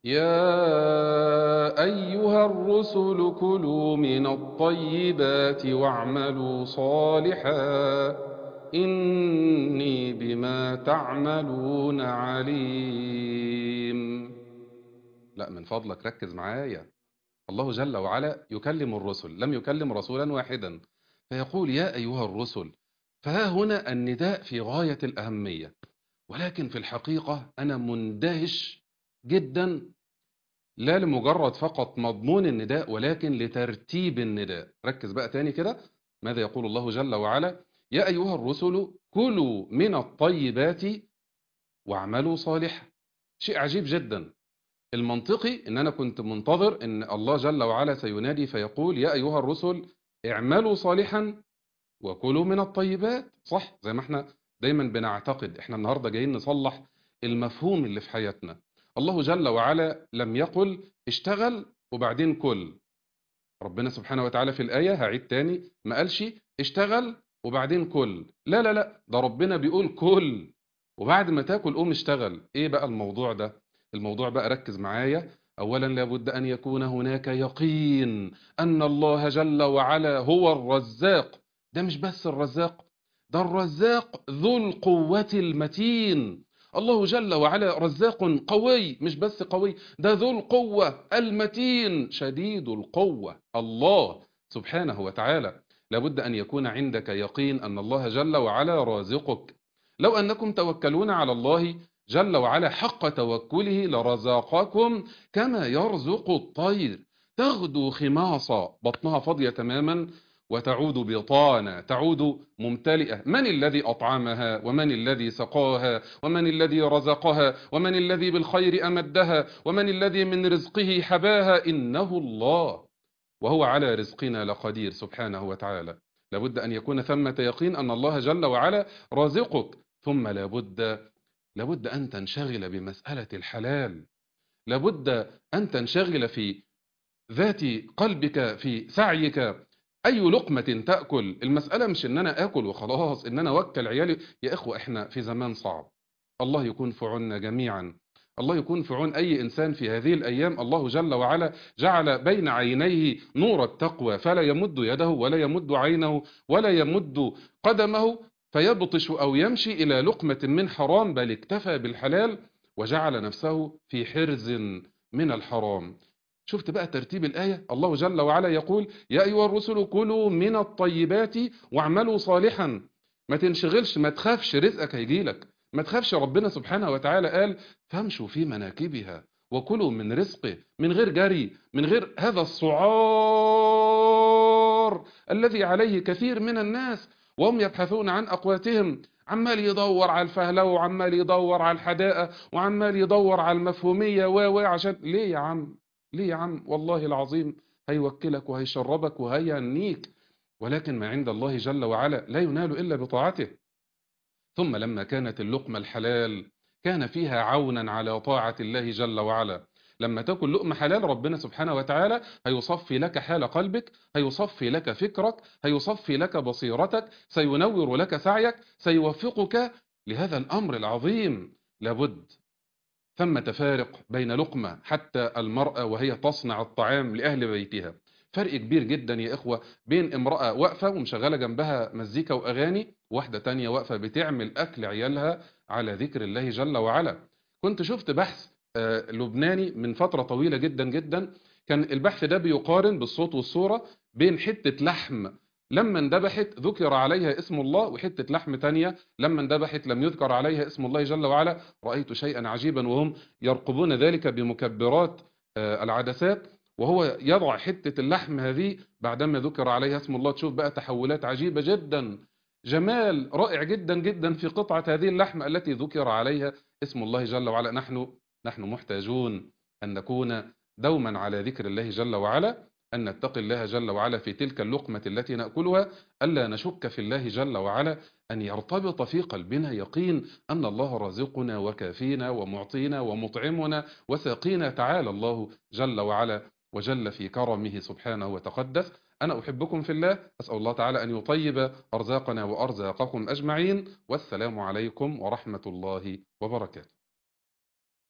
يا أيها الرسل كلوا من الطيبات واعملوا صالحا إني بما تعملون عليم لا من فضلك ركز معايا الله جل وعلا يكلم الرسل لم يكلم رسولا واحدا فيقول يا أيها الرسل فها هنا النداء في غاية الأهمية ولكن في الحقيقة أنا مندهش جدا لا لمجرد فقط مضمون النداء ولكن لترتيب النداء ركز بقى تاني كده ماذا يقول الله جل وعلا يا أيها الرسل كلوا من الطيبات واعملوا صالحا شيء عجيب جدا المنطقي ان انا كنت منتظر ان الله جل وعلا سينادي فيقول يا ايها الرسل اعملوا صالحا وكلوا من الطيبات صح زي ما احنا دايما بنعتقد احنا النهارده جايين نصلح المفهوم اللي في حياتنا الله جل وعلا لم يقل اشتغل وبعدين كل ربنا سبحانه وتعالى في الآية هعيد تاني ما قالش اشتغل وبعدين كل لا لا لا ده ربنا بيقول كل وبعد ما تاكل قوم اشتغل ايه بقى الموضوع ده الموضوع بقى ركز معايا اولا لابد ان يكون هناك يقين ان الله جل وعلا هو الرزاق ده مش بس الرزاق ده الرزاق ذو القوة المتين الله جل وعلا رزاق قوي مش بس قوي ده ذو القوة المتين شديد القوة الله سبحانه وتعالى لابد أن يكون عندك يقين أن الله جل وعلا رازقك لو أنكم توكلون على الله جل وعلا حق توكله لرزاقكم كما يرزق الطير تغدو خماصا بطنها فاضية تماما وتعود بطانة تعود ممتلئة من الذي أطعمها ومن الذي سقاها ومن الذي رزقها ومن الذي بالخير أمدها ومن الذي من رزقه حباها إنه الله وهو على رزقنا لقدير سبحانه وتعالى لابد أن يكون ثمة يقين أن الله جل وعلا رازقك ثم لابد لابد أن تنشغل بمسألة الحلال لابد أن تنشغل في ذات قلبك في سعيك أي لقمة تأكل المسألة مش إن أنا أكل وخلاص إن أنا أوكل عيالي يا إخوة إحنا في زمان صعب الله يكون في عنا جميعا الله يكون في عون أي إنسان في هذه الأيام الله جل وعلا جعل بين عينيه نور التقوى فلا يمد يده ولا يمد عينه ولا يمد قدمه فيبطش أو يمشي إلى لقمة من حرام بل اكتفى بالحلال وجعل نفسه في حرز من الحرام شفت بقى ترتيب الآية الله جل وعلا يقول يا أيها الرسل كلوا من الطيبات واعملوا صالحا ما تنشغلش ما تخافش رزقك هيجيلك ما تخافش ربنا سبحانه وتعالى قال فامشوا في مناكبها وكلوا من رزقه من غير جري من غير هذا السعار الذي عليه كثير من الناس وهم يبحثون عن أقواتهم عمال يدور على الفهلوة وعمال يدور على الحداقة وعمال يدور على المفهومية و عشان ليه يا عم ليه يا عم والله العظيم هيوكلك وهيشربك وهيهنيك ولكن ما عند الله جل وعلا لا ينال إلا بطاعته ثم لما كانت اللقمة الحلال كان فيها عونا على طاعة الله جل وعلا لما تاكل لقمة حلال ربنا سبحانه وتعالى هيصفي لك حال قلبك هيصفي لك فكرك هيصفي لك بصيرتك سينور لك سعيك سيوفقك لهذا الأمر العظيم لابد ثم تفارق بين لقمة حتى المرأة وهي تصنع الطعام لأهل بيتها فرق كبير جدا يا إخوة بين امرأة واقفة ومشغلة جنبها مزيكا وأغاني واحدة تانية واقفة بتعمل أكل عيالها على ذكر الله جل وعلا كنت شفت بحث لبناني من فترة طويلة جدا جدا كان البحث ده بيقارن بالصوت والصورة بين حتة لحم لما اندبحت ذكر عليها اسم الله وحتة لحم تانية لما اندبحت لم يذكر عليها اسم الله جل وعلا رأيت شيئا عجيبا وهم يرقبون ذلك بمكبرات العدسات وهو يضع حتة اللحم هذه بعدما ذكر عليها اسم الله تشوف بقى تحولات عجيبة جدا جمال رائع جدا جدا في قطعة هذه اللحم التي ذكر عليها اسم الله جل وعلا نحن نحن محتاجون أن نكون دوما على ذكر الله جل وعلا أن نتقي الله جل وعلا في تلك اللقمة التي نأكلها ألا نشك في الله جل وعلا أن يرتبط في قلبنا يقين أن الله رازقنا وكافينا ومعطينا ومطعمنا وساقينا تعالى الله جل وعلا وجل في كرمه سبحانه وتقدس أنا أحبكم في الله أسأل الله تعالى أن يطيب أرزاقنا وأرزاقكم أجمعين والسلام عليكم ورحمة الله وبركاته